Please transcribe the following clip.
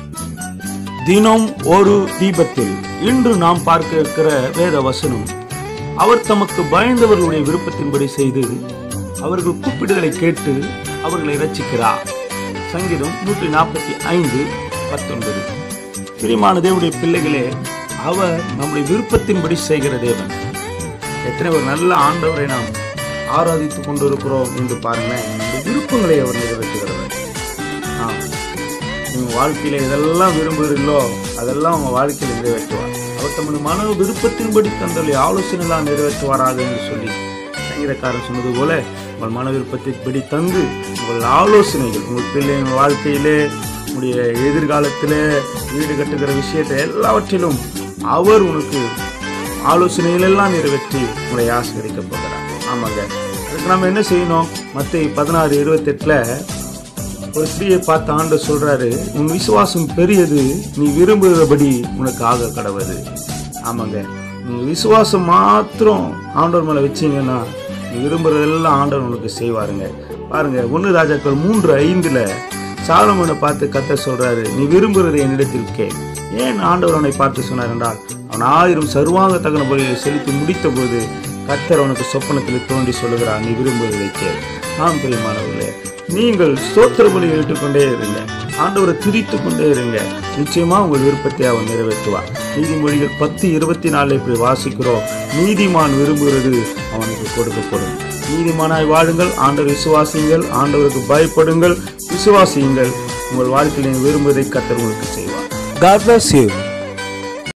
தினம் ஒரு தீபத்தில் இன்று நாம் பார்க்க இருக்கிற வேத வசனம் அவர் தமக்கு பயந்தவர்களுடைய விருப்பத்தின்படி செய்து அவர்கள் கூப்பிடுதலை கேட்டு அவர்களை ரட்சிக்கிறார் சங்கீதம் நூற்றி நாற்பத்தி ஐந்து பத்தொன்பது பிரியமான தேவனுடைய பிள்ளைகளே அவர் நம்முடைய விருப்பத்தின்படி செய்கிற தேவன் எத்தனை ஒரு நல்ல ஆண்டவரை நாம் ஆராதித்துக் கொண்டிருக்கிறோம் என்று பாருங்களேன் நம்முடைய விருப்பங்களை அவர் நிறைவேற்றுகிறவர் ஆம் நீங்கள் வாழ்க்கையில் எதெல்லாம் விரும்புகிறீங்களோ அதெல்லாம் உங்கள் வாழ்க்கையில் நிறைவேற்றுவார் அவர் தமது மன விருப்பத்தின்படி தன்னுடைய ஆலோசனைலாம் நிறைவேற்றுவாராக என்று சொல்லி சங்கீதக்காரன் சொன்னது போல உங்கள் மன விருப்பத்தின்படி தந்து உங்கள் ஆலோசனைகள் உங்கள் பிள்ளைங்க வாழ்க்கையிலே உங்களுடைய எதிர்காலத்திலே வீடு கட்டுகிற விஷயத்தை எல்லாவற்றிலும் அவர் உனக்கு ஆலோசனைகள் எல்லாம் நிறைவேற்றி உங்களை ஆசீர்வதிக்க போகிறார் ஆமாங்க அதுக்கு நம்ம என்ன செய்யணும் மற்ற பதினாறு இருபத்தெட்டில் ஒரு ஸ்திரீயை பார்த்து ஆண்டவர் சொல்றாரு உன் விசுவாசம் பெரியது நீ விரும்புகிறபடி உனக்கு ஆக கடவுது ஆமாங்க நீ விசுவாசம் மாத்திரம் ஆண்டவர் மேல வச்சீங்கன்னா நீ விரும்புறதெல்லாம் ஆண்டவர் உனக்கு செய்வாருங்க பாருங்க ஒன்று ராஜாக்கள் மூன்று ஐந்துல சாலமோனை பார்த்து கத்த சொல்றாரு நீ விரும்புகிறதை என்னிடத்தில் கே ஏன் ஆண்டவர் அவனை பார்த்து சொன்னார் என்றால் அவன் ஆயிரம் சர்வாங்க தகன பலிகளை செலுத்தி முடித்த போது கத்தர் அவனுக்கு சொப்பனத்தில் தோண்டி சொல்லுகிறார் நீ விரும்புவதை கேள் ஆம் பிரியமானவர்களே நீங்கள் ஸ்தோத்திர பலி ஏற்றுக்கொண்டே இருங்க ஆண்டவரை துதித்து கொண்டே இருங்க நிச்சயமா உங்கள் விருப்பத்தை அவர் நிறைவேற்றுவார் நீதிமொழிகள் பத்து இருபத்தி நாலு இப்படி வாசிக்கிறோம் நீதிமான் விரும்புகிறது அவனுக்கு கொடுக்கப்படும் நீதிமானாய் வாழுங்கள் ஆண்டவர் விசுவாசியுங்கள் ஆண்டவருக்கு பயப்படுங்கள் விசுவாசியுங்கள் உங்கள் வாழ்க்கையில் நீங்கள் விரும்புவதை கத்தர் உங்களுக்கு செய்வார் God bless you.